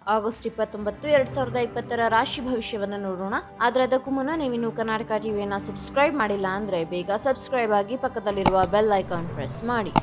August ಇಪ್ಪತ್ತೊಂಬತ್ತು ಎರಡ್ ಸಾವಿರದ ಇಪ್ಪತ್ತರ ರಾಶಿ ಭವಿಷ್ಯವನ್ನು ನೋಡೋಣ ಆದ್ರೆ ಅದಕ್ಕೂ ಮುನ್ನ ನೀವಿನ್ನು ಕರ್ನಾಟಕ ಟಿವಿಯನ್ನ ಸಬ್ಸ್ಕ್ರೈಬ್ ಮಾಡಿಲ್ಲ ಅಂದ್ರೆ ಬೇಗ ಸಬ್ಸ್ಕ್ರೈಬ್ ಆಗಿ ಪಕ್ಕದಲ್ಲಿರುವ ಬೆಲ್ ಐಕಾನ್ ಪ್ರೆಸ್ ಮಾಡಿ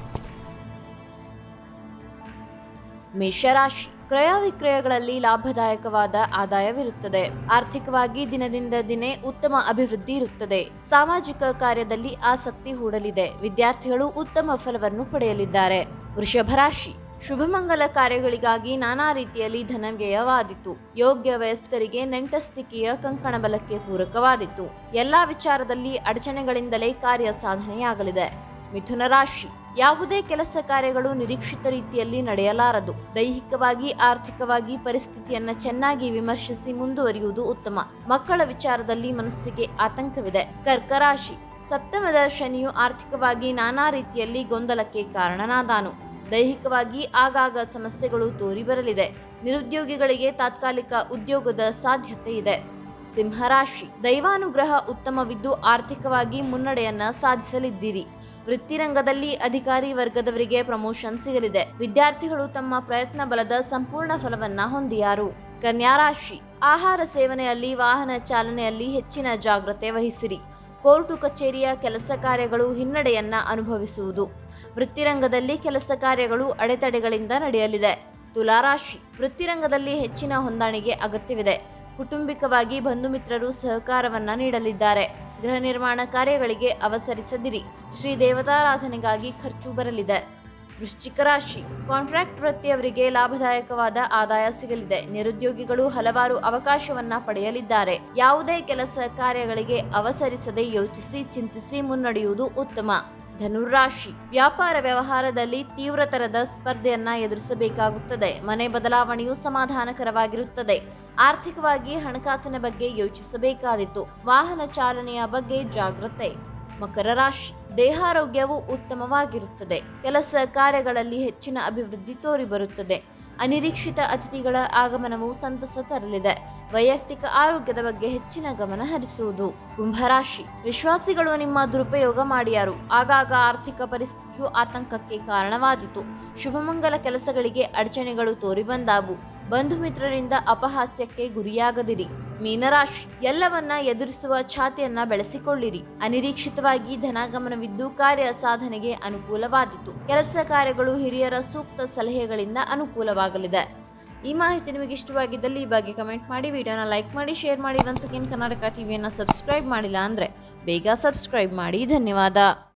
ಮೇಷರಾಶಿ ಕ್ರಯ ವಿಕ್ರಯಗಳಲ್ಲಿ ಲಾಭದಾಯಕವಾದ ಆದಾಯವಿರುತ್ತದೆ ಆರ್ಥಿಕವಾಗಿ ದಿನದಿಂದ ದಿನೇ ಉತ್ತಮ ಅಭಿವೃದ್ಧಿ ಇರುತ್ತದೆ ಸಾಮಾಜಿಕ ಕಾರ್ಯದಲ್ಲಿ ಆಸಕ್ತಿ ಹೂಡಲಿದೆ ವಿದ್ಯಾರ್ಥಿಗಳು ಉತ್ತಮ ಫಲವನ್ನು ಪಡೆಯಲಿದ್ದಾರೆ ವೃಷಭ ರಾಶಿ ಶುಭಮಂಗಲ ಕಾರ್ಯಗಳಿಗಾಗಿ ನಾನಾ ರೀತಿಯಲ್ಲಿ ಧನವ್ಯಯವಾದಿತು ಯೋಗ್ಯ ವಯಸ್ಕರಿಗೆ ನೆಂಟಸ್ತಿಕೆಯ ಕಂಕಣ ಬಲಕ್ಕೆ ಪೂರಕವಾದಿತ್ತು ಎಲ್ಲಾ ವಿಚಾರದಲ್ಲಿ ಅಡಚಣೆಗಳಿಂದಲೇ ಕಾರ್ಯ ಸಾಧನೆಯಾಗಲಿದೆ ಮಿಥುನ ರಾಶಿ ಯಾವುದೇ ಕೆಲಸ ಕಾರ್ಯಗಳು ನಿರೀಕ್ಷಿತ ರೀತಿಯಲ್ಲಿ ನಡೆಯಲಾರದು ದೈಹಿಕವಾಗಿ ಆರ್ಥಿಕವಾಗಿ ಪರಿಸ್ಥಿತಿಯನ್ನ ಚೆನ್ನಾಗಿ ವಿಮರ್ಶಿಸಿ ಮುಂದುವರಿಯುವುದು ಉತ್ತಮ ಮಕ್ಕಳ ವಿಚಾರದಲ್ಲಿ ಮನಸ್ಸಿಗೆ ಆತಂಕವಿದೆ ಕರ್ಕರಾಶಿ ಸಪ್ತಮದ ಶನಿಯು ಆರ್ಥಿಕವಾಗಿ ನಾನಾ ರೀತಿಯಲ್ಲಿ ಗೊಂದಲಕ್ಕೆ ಕಾರಣನಾದಾನು ದೈಹಿಕವಾಗಿ ಆಗಾಗ ಸಮಸ್ಯೆಗಳು ತೋರಿ ಬರಲಿದೆ ನಿರುದ್ಯೋಗಿಗಳಿಗೆ ತಾತ್ಕಾಲಿಕ ಉದ್ಯೋಗದ ಸಾಧ್ಯತೆ ಇದೆ ಸಿಂಹರಾಶಿ ದೈವಾನುಗ್ರಹ ಉತ್ತಮವಿದ್ದು ಆರ್ಥಿಕವಾಗಿ ಮುನ್ನಡೆಯನ್ನ ಸಾಧಿಸಲಿದ್ದೀರಿ ವೃತ್ತಿರಂಗದಲ್ಲಿ ಅಧಿಕಾರಿ ವರ್ಗದವರಿಗೆ ಪ್ರಮೋಷನ್ ಸಿಗಲಿದೆ ವಿದ್ಯಾರ್ಥಿಗಳು ತಮ್ಮ ಪ್ರಯತ್ನ ಬಲದ ಸಂಪೂರ್ಣ ಫಲವನ್ನ ಹೊಂದಿಯಾರು ಕನ್ಯಾ ರಾಶಿ ಆಹಾರ ಸೇವನೆಯಲ್ಲಿ ವಾಹನ ಚಾಲನೆಯಲ್ಲಿ ಹೆಚ್ಚಿನ ಜಾಗ್ರತೆ ವಹಿಸಿರಿ ಕೋರ್ಟು ಕಚೇರಿಯ ಕೆಲಸ ಕಾರ್ಯಗಳು ಹಿನ್ನಡೆಯನ್ನ ಅನುಭವಿಸುವುದು ವೃತ್ತಿರಂಗದಲ್ಲಿ ಕೆಲಸ ಕಾರ್ಯಗಳು ಅಡೆತಡೆಗಳಿಂದ ನಡೆಯಲಿದೆ ತುಲಾರಾಶಿ ವೃತ್ತಿರಂಗದಲ್ಲಿ ಹೆಚ್ಚಿನ ಹೊಂದಾಣಿಕೆ ಅಗತ್ಯವಿದೆ ಕುಟುಂಬಿಕವಾಗಿ ಬಂಧು ಮಿತ್ರರು ಸಹಕಾರವನ್ನ ನೀಡಲಿದ್ದಾರೆ ಗೃಹ ನಿರ್ಮಾಣ ಕಾರ್ಯಗಳಿಗೆ ಅವಸರಿಸದಿರಿ ಶ್ರೀ ದೇವತಾರಾಧನೆಗಾಗಿ ಖರ್ಚು ಬರಲಿದೆ ವೃಶ್ಚಿಕ ರಾಶಿ ಕಾಂಟ್ರಾಕ್ಟ್ ವೃತ್ತಿಯವರಿಗೆ ಲಾಭದಾಯಕವಾದ ಆದಾಯ ಸಿಗಲಿದೆ ನಿರುದ್ಯೋಗಿಗಳು ಹಲವಾರು ಅವಕಾಶವನ್ನ ಪಡೆಯಲಿದ್ದಾರೆ ಯಾವುದೇ ಕೆಲಸ ಕಾರ್ಯಗಳಿಗೆ ಅವಸರಿಸದೆ ಯೋಚಿಸಿ ಚಿಂತಿಸಿ ಮುನ್ನಡೆಯುವುದು ಉತ್ತಮ ಧನುರಾಶಿ ವ್ಯಾಪಾರ ವ್ಯವಹಾರದಲ್ಲಿ ತೀವ್ರತರದ ಸ್ಪರ್ಧೆಯನ್ನ ಎದುರಿಸಬೇಕಾಗುತ್ತದೆ ಮನೆ ಬದಲಾವಣೆಯು ಸಮಾಧಾನಕರವಾಗಿರುತ್ತದೆ ಆರ್ಥಿಕವಾಗಿ ಹಣಕಾಸಿನ ಬಗ್ಗೆ ಯೋಚಿಸಬೇಕಾದಿತ್ತು ವಾಹನ ಚಾಲನೆಯ ಬಗ್ಗೆ ಜಾಗ್ರತೆ ಮಕರ ರಾಶಿ ದೇಹಾರೋಗ್ಯವು ಉತ್ತಮವಾಗಿರುತ್ತದೆ ಕೆಲಸ ಕಾರ್ಯಗಳಲ್ಲಿ ಹೆಚ್ಚಿನ ಅಭಿವೃದ್ಧಿ ತೋರಿಬರುತ್ತದೆ ಅನಿರೀಕ್ಷಿತ ಅತಿಥಿಗಳ ಆಗಮನವು ಸಂತಸ ತರಲಿದೆ ವೈಯಕ್ತಿಕ ಆರೋಗ್ಯದ ಬಗ್ಗೆ ಹೆಚ್ಚಿನ ಗಮನ ಹರಿಸುವುದು ಕುಂಭರಾಶಿ ವಿಶ್ವಾಸಿಗಳು ನಿಮ್ಮ ದುರುಪಯೋಗ ಮಾಡಿಯಾರು ಆಗಾಗ ಆರ್ಥಿಕ ಪರಿಸ್ಥಿತಿಯು ಆತಂಕಕ್ಕೆ ಕಾರಣವಾದಿತು ಶುಭಮಂಗಲ ಕೆಲಸಗಳಿಗೆ ಅಡಚಣೆಗಳು ತೋರಿಬಂದಾವು ಬಂಧು ಮಿತ್ರರಿಂದ ಅಪಹಾಸ್ಯಕ್ಕೆ ಗುರಿಯಾಗದಿರಿ ಮೀನರಾಶಿ ಎಲ್ಲವನ್ನ ಎದುರಿಸುವ ಛಾತಿಯನ್ನ ಬೆಳೆಸಿಕೊಳ್ಳಿರಿ ಅನಿರೀಕ್ಷಿತವಾಗಿ ಧನಾಗಮನವಿದ್ದು ಕಾರ್ಯ ಸಾಧನೆಗೆ ಅನುಕೂಲವಾದಿತು ಕೆಲಸ ಕಾರ್ಯಗಳು ಹಿರಿಯರ ಸೂಕ್ತ ಸಲಹೆಗಳಿಂದ ಅನುಕೂಲವಾಗಲಿದೆ ಈ ಮಾಹಿತಿ ನಿಮಗೆ ಇಷ್ಟವಾಗಿದ್ದಲ್ಲಿ ಈ ಬಗ್ಗೆ ಕಮೆಂಟ್ ಮಾಡಿ ವಿಡಿಯೋನ ಲೈಕ್ ಮಾಡಿ ಶೇರ್ ಮಾಡಿ ಒನ್ ಸೆಕೆಂಡ್ ಕರ್ನಾಟಕ ಟಿವಿಯನ್ನು ಸಬ್ಸ್ಕ್ರೈಬ್ ಮಾಡಿಲ್ಲ ಅಂದರೆ ಬೇಗ ಸಬ್ಸ್ಕ್ರೈಬ್ ಮಾಡಿ ಧನ್ಯವಾದ